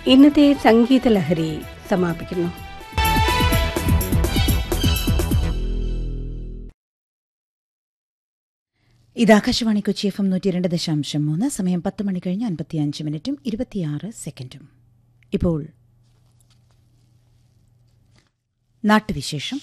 ഇന്നത്തെ സംഗീത ലഹരി സമാപിക്കുന്നു ഇത് ആകാശവാണി കൊച്ചി എഫ് എം നൂറ്റി രണ്ട് ദശാംശം മൂന്ന് സമയം പത്ത് മണി കഴിഞ്ഞ് അൻപത്തിയഞ്ച് മിനിറ്റും ഇരുപത്തിയാറ് സെക്കൻഡും ഇപ്പോൾ നാട്ടുവിശേഷം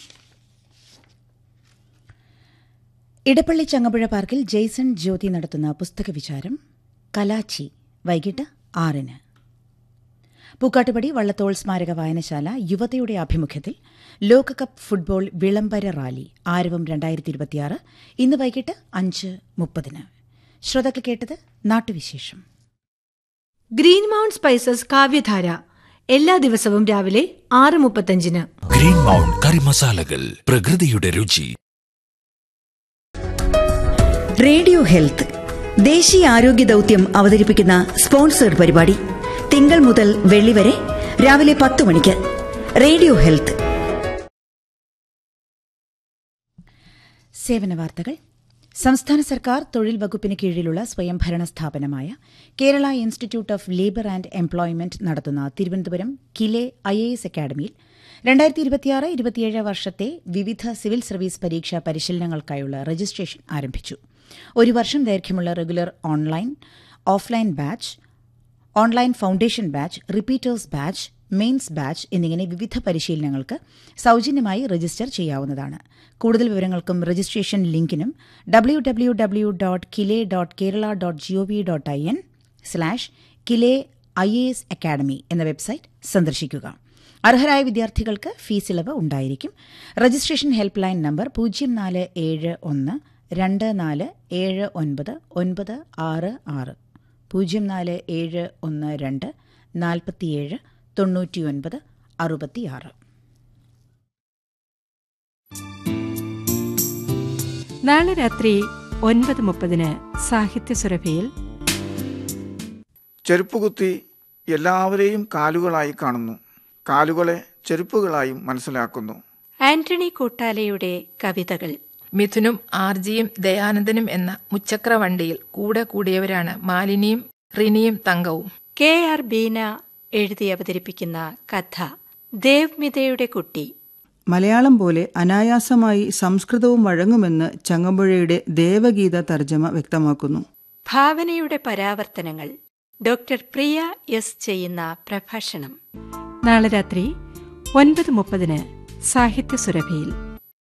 ഇടപ്പള്ളി ചങ്ങമ്പുഴ പാർക്കിൽ ജെയ്സൺ ജ്യോതി നടത്തുന്ന പുസ്തക വിചാരം കലാച്ചി വൈകിട്ട് ആറിന് പൂക്കാട്ടുപടി വള്ളത്തോൾ സ്മാരക വായനശാല യുവതയുടെ ആഭിമുഖ്യത്തിൽ ലോകകപ്പ് ഫുട്ബോൾ വിളംബര റാലി ആരവം രണ്ടായിരത്തി ഇരുപത്തിയാറ് ഇന്ന് വൈകിട്ട് അഞ്ച് മുപ്പതിന് ശ്രോതാക്കൾ കേട്ടത് നാട്ടുവിശേഷം ഗ്രീൻ മൗണ്ട് സ്പൈസസ് കാവ്യധാര എല്ലാ ദിവസവും രാവിലെ ആറ് മുപ്പത്തഞ്ചിന് ഗ്രീൻ മൗണ്ട് കറി മസാലകൾ പ്രകൃതിയുടെ രുചി റേഡിയോ ഹെൽത്ത് ദേശീയ ആരോഗ്യ ദൗത്യം അവതരിപ്പിക്കുന്ന സ്പോൺസേഡ് പരിപാടി തിങ്കൾ മുതൽ വെള്ളി വരെ രാവിലെ പത്ത് മണിക്ക് റേഡിയോ ഹെൽത്ത് സേവന വാർത്തകൾ സംസ്ഥാന സർക്കാർ തൊഴിൽ വകുപ്പിന് കീഴിലുള്ള സ്വയംഭരണ സ്ഥാപനമായ Kerala institute of labour and employment നടത്തുന്ന Thiruvananthapuram KILE I A S അക്കാദമിയിൽ രണ്ടായിരത്തി ഇരുപത്തിയാറ് ഇരുപത്തിയേഴ് വർഷത്തെ വിവിധ സിവിൽ സർവീസ് പരീക്ഷാ പരിശീലനങ്ങൾക്കായുള്ള രജിസ്ട്രേഷൻ ആരംഭിച്ചു ഒരു വർഷം ദൈർഘ്യമുള്ള regular online offline batch online foundation batch repeaters batch mains batch എന്നിങ്ങനെ വിവിധ പരിശീലനങ്ങൾക്ക് സൗജന്യമായി രജിസ്റ്റർ ചെയ്യാവുന്നതാണ് കൂടുതൽ വിവരങ്ങൾക്കും രജിസ്ട്രേഷൻ ലിങ്കിനും W W W dot KILE dot Kerala dot G O V dot I N slash KILE I A S academy എന്ന വെബ്സൈറ്റ് സന്ദർശിക്കുക അർഹരായ വിദ്യാർത്ഥികൾക്ക് ഫീസ് ഇളവ് ഉണ്ടായിരിക്കും രജിസ്ട്രേഷൻ ഹെൽപ്പ് ലൈൻ നമ്പർ പൂജ്യം നാല് ഏഴ് ഒന്ന് രണ്ട് നാല് ഏഴ് ഒൻപത് ഒൻപത് ആറ് ആറ് പൂജ്യം നാല് ഏഴ് ഒന്ന് രണ്ട് നാൽപ്പത്തിയേഴ് തൊണ്ണൂറ്റിയൊൻപത് അറുപത്തിയാറ് നാളെ രാത്രി ഒൻപത് മുപ്പതിന് സാഹിത്യ സുരഭിയിൽ ചെരുപ്പുകുത്തി എല്ലാവരെയും കാലുകളായി കാണുന്നു കാലുകളെ ചെരുപ്പുകളായും മനസ്സിലാക്കുന്നു ആന്റണി കൂട്ടാലയുടെ കവിതകൾ മിഥുനും ആർജിയും ദയാനന്ദനും എന്ന മുച്ചക്ര വണ്ടിയിൽ കൂടെ കൂടിയവരാണ് മാലിനിയും റിനിയും തങ്കവും കെ ആർ ബീന എഴുതി അവതരിപ്പിക്കുന്ന കഥ ദേവ്മിതയുടെ കുട്ടി മലയാളം പോലെ അനായാസമായി സംസ്കൃതവും വഴങ്ങുമെന്ന് ചങ്ങമ്പുഴയുടെ ദേവഗീത തർജ്ജമ വ്യക്തമാക്കുന്നു ഭാവനയുടെ പരാവർത്തനങ്ങൾ ഡോക്ടർ പ്രിയ എസ് ചെയ്യുന്ന പ്രഭാഷണം നാളെ രാത്രി ഒൻപത് മുപ്പതിന് സാഹിത്യ സുരഭിയിൽ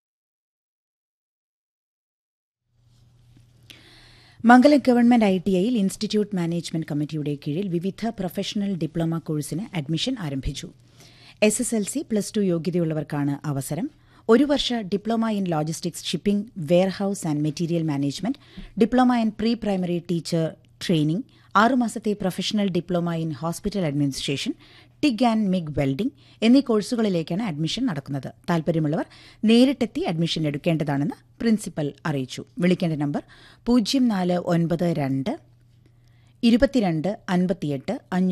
മംഗലം ഗവൺമെന്റ് ഐ ടി ഐയിൽ ഇൻസ്റ്റിറ്റ്യൂട്ട് മാനേജ്മെന്റ് കമ്മിറ്റിയുടെ കീഴിൽ വിവിധ പ്രൊഫഷണൽ ഡിപ്ലോമ കോഴ്സിന് അഡ്മിഷൻ ആരംഭിച്ചു S S L C plus two യോഗ്യതയുള്ളവർക്കാണ് അവസരം ഒരു വർഷ diploma in logistics shipping warehouse and material management diploma in pre primary teacher training ആറുമാസത്തെ professional diploma in hospital administration TIG and MIG welding എന്നീ കോഴ്സുകളിലേക്കാണ് admission നടക്കുന്നത് താൽപര്യമുള്ളവർ നേരിട്ടെത്തി അഡ്മിഷൻ എടുക്കേണ്ടതാണെന്ന് പ്രിൻസിപ്പൽ അറിയിച്ചു വിളിക്കേണ്ട നമ്പർ പൂജ്യം നാല് ഒൻപത് രണ്ട് ഇരുപത്തിരണ്ട് അൻപത്തിയെട്ട് അഞ്ഞൂറ്റി